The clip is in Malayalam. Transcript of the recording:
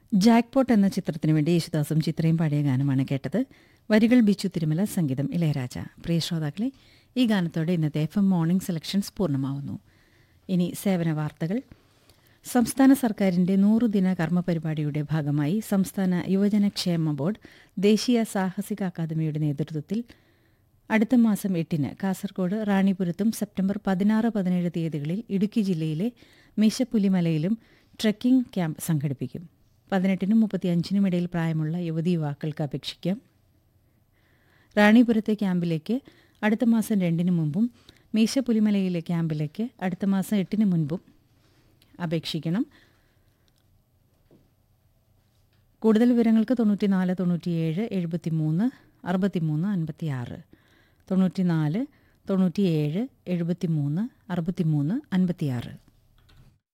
ജാക്ക്പോട്ട് എന്ന ചിത്രത്തിനു വേണ്ടി യേശുദാസും ചിത്രയും പാടിയ ഗാനമാണ് കേട്ടത് വരികൾ ബിച്ചു തിരുമല സംഗീതം ഇളയരാജ പ്രിയ ശ്രോതാക്കളെ ഈ ഗാനത്തോടെ ഇന്നത്തെ എഫ് എം മോർണിംഗ് സെലക്ഷൻസ് പൂർണ്ണമാവുന്നു ഇനി സേവന വാർത്തകൾ സംസ്ഥാന സർക്കാരിന്റെ നൂറുദിന കർമ്മപരിപാടിയുടെ ഭാഗമായി സംസ്ഥാന യുവജനക്ഷേമ ബോർഡ് ദേശീയ സാഹസിക അക്കാദമിയുടെ നേതൃത്വത്തിൽ അടുത്ത മാസം എട്ടിന് കാസർഗോഡ് റാണിപുരത്തും സെപ്റ്റംബർ പതിനാറ് പതിനേഴ് തീയതികളിൽ ഇടുക്കി ജില്ലയിലെ മീശപ്പുലിമലയിലും ട്രെക്കിംഗ് ക്യാമ്പ് സംഘടിപ്പിക്കും പതിനെട്ടിനും മുപ്പത്തിയഞ്ചിനും ഇടയിൽ പ്രായമുള്ള യുവതി യുവാക്കൾക്ക് അപേക്ഷിക്കാം റാണിപുരത്തെ ക്യാമ്പിലേക്ക് അടുത്ത മാസം രണ്ടിന് മുമ്പും മീശപ്പുലിമലയിലെ ക്യാമ്പിലേക്ക് അടുത്ത മാസം എട്ടിന് മുൻപും അപേക്ഷിക്കണം കൂടുതൽ വിവരങ്ങൾക്ക് തൊണ്ണൂറ്റിനാല് തൊണ്ണൂറ്റിയേഴ് എഴുപത്തിമൂന്ന് അറുപത്തിമൂന്ന് അൻപത്തിയാറ് തൊണ്ണൂറ്റിനാല് തൊണ്ണൂറ്റിയേഴ് എഴുപത്തിമൂന്ന് അറുപത്തിമൂന്ന് അൻപത്തിയാറ്